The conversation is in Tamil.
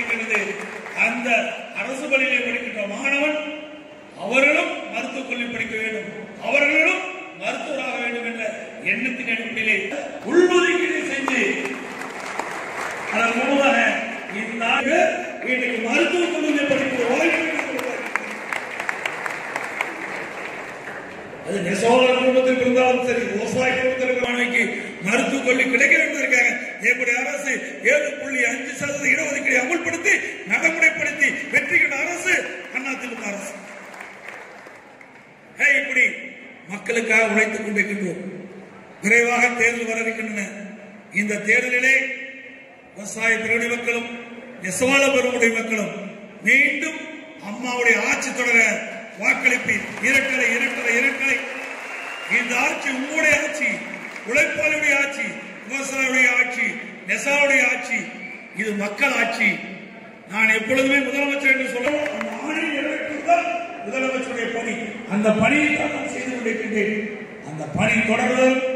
இருக்கிறது அந்த அரசு பள்ளியிலே படிக்கின்ற மாணவன் அவர்களும் மருத்துவக் கல்வி படிக்க வேண்டும் அவர்களும் மருத்துவராக வேண்டும் என்ற எண்ணத்தின் அடிப்படையிலே உள்ஒதுக்கீடு செஞ்சு அதன் மூலமாக இந்த ஆண்டு இன்றைக்கு மருத்துவக் கல்லூரியில் படிக்கிற வாய்ப்பு அது நெசவாளர் குடும்பத்தில் இருந்தாலும் சரி விவசாய குடும்பத்தில் இருக்கிற மாணவிக்கு மருத்துவக் கல்வி கிடைக்க வேண்டும் இருக்காங்க எப்படி அரசு ஏழு புள்ளி அஞ்சு சதவீத இடஒதுக்கீடை அமல்படுத்தி நடைமுறைப்படுத்தி வெற்றி கண்ட அரசு அண்ணா திமுக அரசு ஏய், இப்படி மக்களுக்காக உழைத்துக் கொண்டிருக்கின்றோம் விரைவாக தேர்தல் வர இருக்கின்றன இந்த தேர்தலிலே விவசாய பெருமடி மக்களும் நெசவாள பெருமுடி மக்களும் மீண்டும் அம்மாவுடைய ஆட்சி தொடர வாக்களிப்பீர் இரட்டலை இரட்டலை இரட்டலை இந்த ஆட்சி உங்களுடைய ஆட்சி உழைப்பாளருடைய ஆட்சி விவசாயியுடைய ஆட்சி நெசவாளுடைய ஆட்சி இது மக்கள் ஆட்சி நான் எப்பொழுதுமே முதலமைச்சர் என்று சொல்ல அந்த ஆணையை நிறைவேற்றுவதுதான் முதலமைச்சருடைய பணி அந்த பணியை தான் நான் செய்து கொண்டிருக்கின்றேன் அந்த பணி தொடர்வதும்